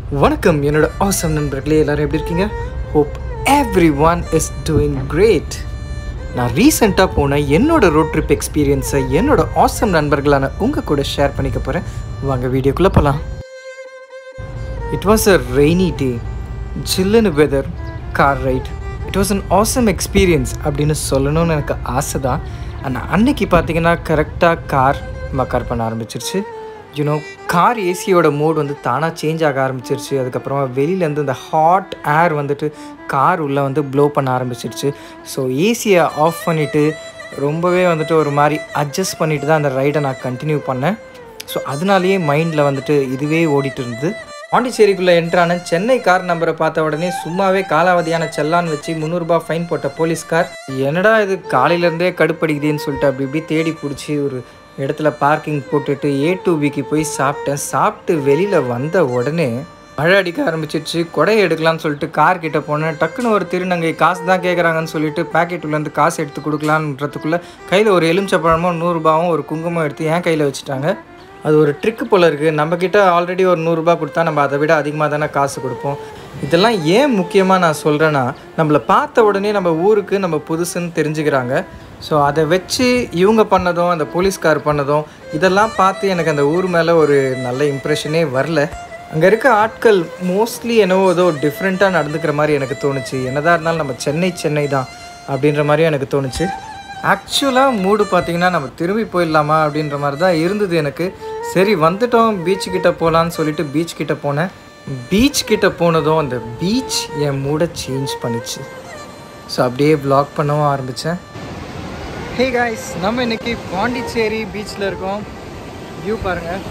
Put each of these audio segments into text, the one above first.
வணக்கம் என்னோட ஆசம் நண்பர்களே எல்லாரும் எப்படி இருக்கீங்க hope everyone is doing great நான் ரீசெண்டாக போன என்னோட ரோட் ட்ரிப் எக்ஸ்பீரியன்ஸை என்னோட ஆசம் நண்பர்களான உங்கள் கூட ஷேர் பண்ணிக்க போகிறேன் வாங்க வீடியோக்குள்ளே போகலாம் it was a rainy day ஜில்லுன்னு weather car ride it was an awesome experience அப்படின்னு சொல்லணும்னு எனக்கு ஆசை தான் ஆனால் அன்னைக்கு பார்த்தீங்கன்னா கரெக்டாக கார் மக்கார் பண்ண ஆரம்பிச்சிருச்சு யூனோ கார் ஏசியோட மோட் வந்து தானாக சேஞ்ச் ஆக ஆரம்பிச்சிருச்சு அதுக்கப்புறமா வெளியிலேருந்து இந்த ஹாட் ஏர் வந்துட்டு கார் உள்ளே வந்து ப்ளோ பண்ண ஆரம்பிச்சிருச்சு ஸோ ஏசியை ஆஃப் பண்ணிவிட்டு ரொம்பவே வந்துட்டு ஒரு மாதிரி அட்ஜஸ்ட் பண்ணிட்டு தான் அந்த ரைடை நான் கண்டினியூ பண்ணேன் ஸோ அதனாலேயே மைண்டில் வந்துட்டு இதுவே ஓடிட்டு இருந்தது பாண்டிச்சேரிக்குள்ளே என்ட்ரான சென்னை கார் நம்பரை பார்த்த உடனே சும்மாவே காலாவதியான செல்லான் வச்சு முந்நூறுரூபா ஃபைன் போட்ட போலீஸ்கார் என்னடா இது காலையிலேருந்தே கடுப்படிக்குதேன்னு சொல்லிட்டு அப்படி இப்படி தேடி பிடிச்சி ஒரு இடத்துல பார்க்கிங் போட்டுட்டு ஏ டூ பிக்கு போய் சாப்பிட்டேன் சாப்பிட்டு வெளியில் வந்த உடனே மழை அடிக்க ஆரம்பிச்சிருச்சு கொடையை எடுக்கலாம்னு சொல்லிட்டு கார் கிட்ட போனேன் டக்குன்னு ஒரு திருநங்கை காசு தான் கேட்குறாங்கன்னு சொல்லிட்டு பாக்கெட் உள்ளேருந்து காசு எடுத்து கொடுக்கலான்றதுக்குள்ளே கையில் ஒரு எலுமிச்சப்பழமும் நூறுரூபாவும் ஒரு குங்குமம் எடுத்து என் கையில் வச்சுட்டாங்க அது ஒரு ட்ரிக்கு போல் இருக்குது நம்மக்கிட்ட ஆல்ரெடி ஒரு நூறுரூபா கொடுத்தா நம்ம அதை விட அதிகமாக தானே காசு கொடுப்போம் இதெல்லாம் ஏன் முக்கியமாக நான் சொல்கிறேன்னா நம்மளை பார்த்த உடனே நம்ம ஊருக்கு நம்ம புதுசுன்னு தெரிஞ்சுக்கிறாங்க ஸோ அதை வச்சு இவங்க பண்ணதும் அந்த போலீஸ்கார் பண்ணதும் இதெல்லாம் பார்த்து எனக்கு அந்த ஊர் மேலே ஒரு நல்ல இம்ப்ரெஷனே வரல அங்கே இருக்க ஆட்கள் மோஸ்ட்லி என்னவோ ஏதோ டிஃப்ரெண்ட்டாக நடந்துக்கிற மாதிரி எனக்கு தோணுச்சு என்னதான் இருந்தாலும் நம்ம சென்னை சென்னை தான் அப்படின்ற மாதிரியும் எனக்கு தோணுச்சு ஆக்சுவலாக மூடு பார்த்தீங்கன்னா நம்ம திரும்பி போயிடலாமா அப்படின்ற மாதிரி தான் இருந்தது எனக்கு சரி வந்துட்டோம் பீச் கிட்ட போகலான்னு சொல்லிட்டு பீச் கிட்ட போனேன் பீச் கிட்ட போனதும் அந்த பீச் என் மூடை சேஞ்ச் பண்ணிச்சு ஸோ அப்படியே வ்ளாக் பண்ணவும் ஆரம்பித்தேன் ஹே காய்ஸ் நம்ம இன்னைக்கு பாண்டிச்சேரி பீச்சில் இருக்கோம் வியூ பாருங்கள்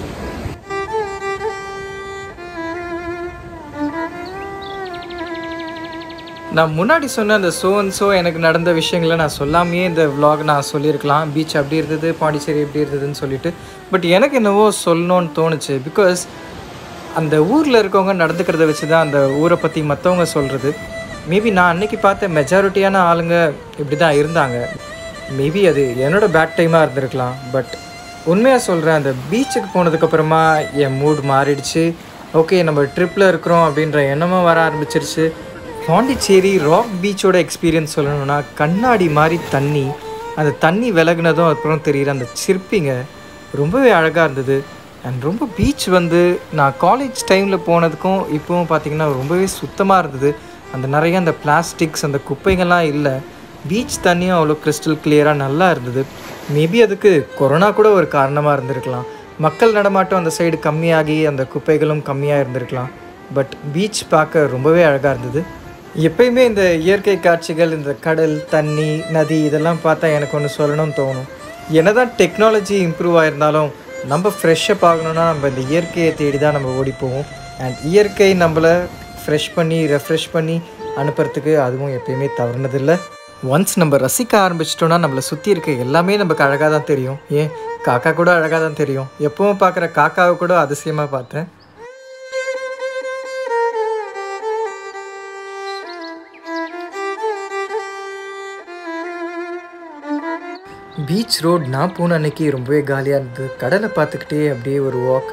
நான் முன்னாடி சொன்ன அந்த சோ அண்ட் ஸோ எனக்கு நடந்த விஷயங்களை நான் சொல்லாமையே இந்த vlog நான் சொல்லியிருக்கலாம் பீச் அப்படி இருந்தது பாண்டிச்சேரி எப்படி இருந்ததுன்னு சொல்லிட்டு பட் எனக்கு என்னவோ சொல்லணும்னு தோணுச்சு பிகாஸ் அந்த ஊரில் இருக்கவங்க நடந்துக்கிறத வச்சு தான் அந்த ஊரை பற்றி மற்றவங்க சொல்கிறது மேபி நான் அன்னைக்கு பார்த்த மெஜாரிட்டியான ஆளுங்க இப்படி தான் இருந்தாங்க மேபி அது என்னோட பேட் டைமாக இருந்திருக்கலாம் பட் உண்மையாக சொல்கிறேன் அந்த பீச்சுக்கு போனதுக்கப்புறமா என் மூட் மாறிடுச்சு ஓகே நம்ம ட்ரிப்பில் இருக்கிறோம் அப்படின்ற எண்ணமும் வர ஆரம்பிச்சிருச்சு பாண்டிச்சேரி ராக் பீச்சோட எக்ஸ்பீரியன்ஸ் சொல்லணும்னா கண்ணாடி மாதிரி தண்ணி அந்த தண்ணி விலகுனதும் அப்புறம் தெரியுற அந்த சிற்பிங்க ரொம்பவே அழகாக இருந்தது அண்ட் ரொம்ப பீச் வந்து நான் காலேஜ் டைமில் போனதுக்கும் இப்போவும் பார்த்தீங்கன்னா ரொம்பவே சுத்தமாக இருந்தது அந்த நிறைய அந்த பிளாஸ்டிக்ஸ் அந்த குப்பைகள்லாம் இல்லை பீச் தண்ணியும் அவ்வளோ கிறிஸ்டல் கிளியராக நல்லா இருந்தது மேபி அதுக்கு கொரோனா கூட ஒரு காரணமாக இருந்திருக்கலாம் மக்கள் நடமாட்டம் அந்த சைடு கம்மியாகி அந்த குப்பைகளும் கம்மியாக இருந்திருக்கலாம் பட் பீச் பார்க்க ரொம்பவே அழகாக இருந்தது எப்பயுமே இந்த இயற்கை காட்சிகள் இந்த கடல் தண்ணி நதி இதெல்லாம் பார்த்தா எனக்கு ஒன்று சொல்லணும்னு தோணும் என்னதான் டெக்னாலஜி இம்ப்ரூவ் ஆயிருந்தாலும் நம்ம ஃப்ரெஷ்ஷப் ஆகணும்னா நம்ம இந்த இயற்கையை தேடி தான் நம்ம ஓடி போவோம் அண்ட் இயற்கை நம்மளை ஃப்ரெஷ் பண்ணி ரெஃப்ரெஷ் பண்ணி அனுப்புறதுக்கு அதுவும் எப்பயுமே தவறுனதில்லை ஒன்ஸ் நம்ம ரசிக்க ஆரம்பிச்சிட்டோம்னா நம்மளை சுற்றி இருக்க எல்லாமே நமக்கு அழகாக தான் தெரியும் ஏன் காக்கா கூட அழகாக தான் தெரியும் எப்பவும் பார்க்குற காக்காவை கூட அதிசயமாக பார்த்தேன் பீச் ரோட் நான் போன அன்னைக்கு ரொம்பவே காலியாக இருந்தது கடலை பார்த்துக்கிட்டே அப்படியே ஒரு வாக்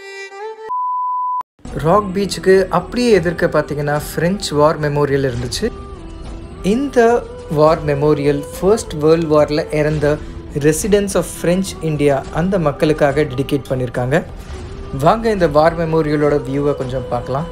ராக் பீச்சுக்கு அப்படியே எதிர்க்க பார்த்தீங்கன்னா ஃப்ரெஞ்ச் வார் மெமோரியல் இருந்துச்சு இந்த வார் மெமோரியல் ஃபர்ஸ்ட் வேர்ல்ட் வாரில் இறந்த ரெசிடென்ஸ் ஆஃப் ஃப்ரெஞ்ச் இந்தியா அந்த மக்களுக்காக டெடிகேட் பண்ணியிருக்காங்க வாங்க இந்த வார் மெமோரியலோட வியூவை கொஞ்சம் பார்க்கலாம்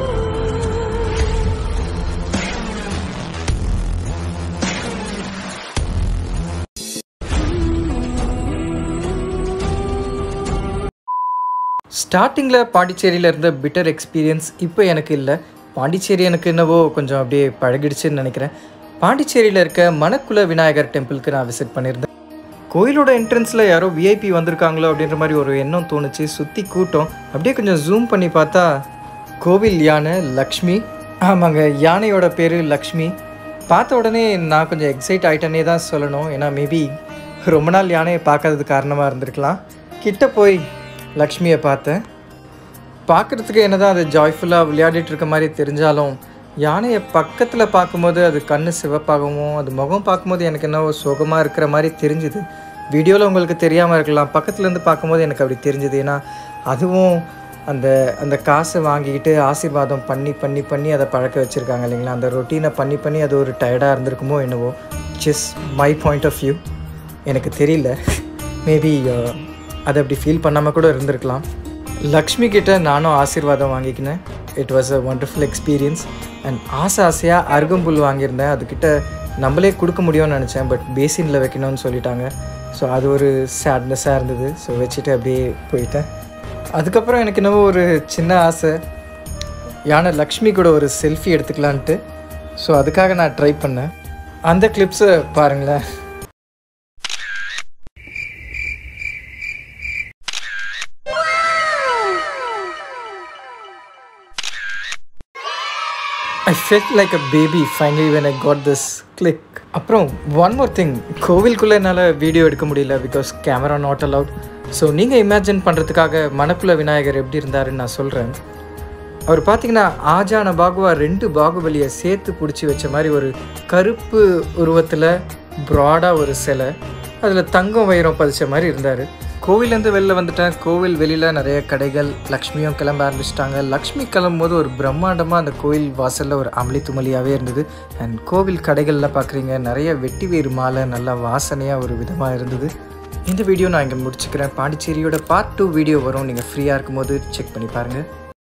ஸ்டார்டிங்கில் பாண்டிச்சேரியில் இருந்த பிட்டர் எக்ஸ்பீரியன்ஸ் இப்போ எனக்கு இல்லை பாண்டிச்சேரி எனக்கு என்னவோ கொஞ்சம் அப்படியே பழகிடுச்சுன்னு நினைக்கிறேன் பாண்டிச்சேரியில் இருக்க மணக்குல விநாயகர் டெம்பிளுக்கு நான் விசிட் பண்ணியிருந்தேன் கோயிலோட என்ட்ரன்ஸில் யாரோ விஐபி வந்திருக்காங்களோ அப்படின்ற மாதிரி ஒரு எண்ணம் தோணுச்சு சுற்றி கூட்டம் அப்படியே கொஞ்சம் ஜூம் பண்ணி பார்த்தா கோவில் யானை லக்ஷ்மி ஆமாங்க யானையோட பேர் லக்ஷ்மி பார்த்த உடனே நான் கொஞ்சம் எக்ஸைட் ஆகிட்டேனே தான் சொல்லணும் ஏன்னா மேபி ரொம்ப நாள் யானையை பார்க்காதது காரணமாக இருந்திருக்கலாம் கிட்ட போய் லக்ஷ்மியை பார்த்தேன் பார்க்குறதுக்கு என்னதான் அது ஜாய்ஃபுல்லாக விளையாடிட்டு இருக்க மாதிரி தெரிஞ்சாலும் யானையை பக்கத்தில் பார்க்கும்போது அது கண் சிவப்பாகவும் அது முகம் பார்க்கும்போது எனக்கு என்ன சுகமாக இருக்கிற மாதிரி தெரிஞ்சுது வீடியோவில் உங்களுக்கு தெரியாமல் இருக்கலாம் பக்கத்துலேருந்து பார்க்கும்போது எனக்கு அப்படி தெரிஞ்சுது ஏன்னா அதுவும் அந்த அந்த காசை வாங்கிக்கிட்டு ஆசீர்வாதம் பண்ணி பண்ணி பண்ணி அதை பழக்க வச்சுருக்காங்க இல்லைங்களா அந்த ரொட்டீனை பண்ணி பண்ணி அது ஒரு டயர்டாக இருந்திருக்குமோ என்னவோ just my point of view எனக்கு தெரியல மேபி அதை அப்படி ஃபீல் பண்ணாமல் கூட இருந்திருக்கலாம் லக்ஷ்மி கிட்ட நானும் ஆசீர்வாதம் வாங்கிக்கினேன் it was a wonderful experience and ஆசை ஆசையாக அருகம்புல் வாங்கியிருந்தேன் அதுக்கிட்ட நம்மளே கொடுக்க முடியும்னு நினச்சேன் பட் பேசினில் வைக்கணும்னு சொல்லிட்டாங்க ஸோ அது ஒரு சேட்னஸாக இருந்தது ஸோ வச்சுட்டு அப்படியே போயிட்டேன் அதுக்கப்புறம் எனக்கு என்னவோ ஒரு சின்ன ஆசை யானை லக்ஷ்மி கூட ஒரு செல்ஃபி எடுத்துக்கலான்ட்டு ஸோ அதுக்காக நான் ட்ரை பண்ணேன் அந்த கிளிப்ஸை பாருங்களேன் I fed like a baby finally when I got this click அப்புறம் ஒன் மோர் திங் கோவிலுக்குள்ளே என்னால் வீடியோ எடுக்க முடியல because camera not allowed so நீங்கள் இமேஜின் பண்ணுறதுக்காக மணக்குல விநாயகர் எப்படி இருந்தாருன்னு நான் சொல்கிறேன் அவர் பார்த்தீங்கன்னா ஆஜான பாகுவா ரெண்டு பாகுபலியை சேர்த்து பிடிச்சி வச்ச மாதிரி ஒரு கருப்பு உருவத்தில் ப்ராடாக ஒரு சிலை அதில் தங்கம் வைரம் பதிச்ச மாதிரி இருந்தார் கோவிலேருந்து வெளில வந்துட்டேன் கோவில் வெளியில் நிறைய கடைகள் லக்ஷ்மியும் கிளம்ப ஆரம்பிச்சிட்டாங்க லக்ஷ்மி கிளம்பும் போது ஒரு பிரம்மாண்டமாக அந்த கோவில் வாசலில் ஒரு அமளி துமளியாகவே இருந்தது அண்ட் கோவில் கடைகளில் பார்க்குறீங்க நிறைய வெட்டி வேறு மாலை நல்லா வாசனையாக ஒரு விதமாக இருந்தது இந்த வீடியோ நான் இங்கே முடிச்சுக்கிறேன் பாண்டிச்சேரியோட பார்ட் டூ வீடியோ வரும் நீங்கள் ஃப்ரீயாக இருக்கும்போது செக் பண்ணி பாருங்கள்